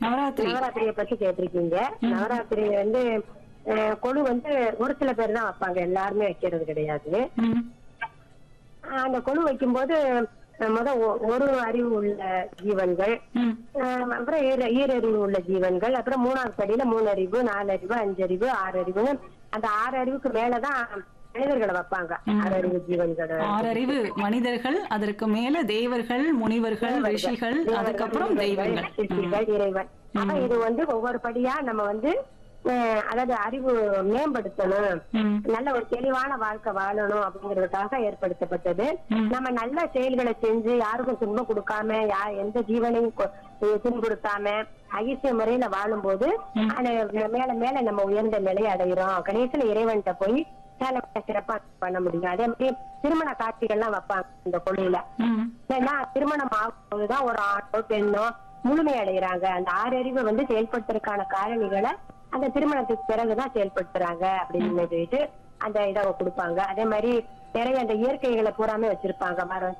நவராத்திரி நவராத்திரியை பத்தி கேட்டிருக்கீங்க நவராத்திரி வந்து அஹ், கொலு வந்து ஒரு சில பேர் தான் வைப்பாங்க எல்லாருமே வைக்கிறது கிடையாது ம், அஹ், அந்த கொலு வைக்கும்போது அஹ், முத ஒ- ஒரு அறிவு உள்ள ஜீவன்கள் ம், அஹ், அப்புறம் ஈர ஈரறிவு உள்ள ஜீவன்கள் அப்புறம் மூணாவது படியில மூணு அறிவு நாலு அறிவு அஞ்சு அறிவு ஆறு அறிவுன்னு அந்த ஆறு அறிவுக்கு மேலதான் மனிதர்களை வைப்பாங்க ஆறு அறிவு ஜீவன்களை ஆறறிவு மனிதர்கள் அதற்கு மேல தேவர்கள் முனிவர்கள் ரிஷிகள் அதுக்கப்புறம் தெய்வங்கள் ம், சிற்பிகள், இறைவன் அப்ப இது வந்து ஒவ்வொரு படியா நம்ம வந்து அஹ், அதாவது அறிவு மேம்படுத்தணும் ம், நல்ல ஒரு தெளிவான வாழ்க்கை வாழணும் அப்படிங்கிறதுக்காக ஏற்படுத்தப்பட்டது ம். நம்ம நல்ல செயல்களை செஞ்சு யாருக்கும் துன்பம் கொடுக்காம யா எந்த ஜீவனையும் கொ- துன்புறுத்தாம அகிசிய முறையில வாழும்போது அந்த மேல மேல நம்ம உயர்ந்த நிலையை அடைகிறோம் கணேசன் இறைவன்கிட்ட போய் மேல மேல சிறப்பா பண்ண முடியும் அதே மாதிரி திருமண காட்சிகள்லாம் வைப்பாங்க இந்த கொள்ளையில ம், ஏன்னா திருமணம் ஆகும்போதுதான் ஒரு ஆணோ பெண்ணோ முழுமை அடைகிறாங்க அந்த ஆறு அறிவை வந்து செயல்படுத்துறதுக்கான காரணிகளை அந்த திருமணத்துக்கு பிறகுதான் செயல்படுத்துறாங்க அப்படின்னு சொல்லிட்டு அந்த இதை கொடுப்பாங்க அதே மாதிரி நிறைய அந்த இயற்கைகளை பூராமே வச்சிருப்பாங்க மரம்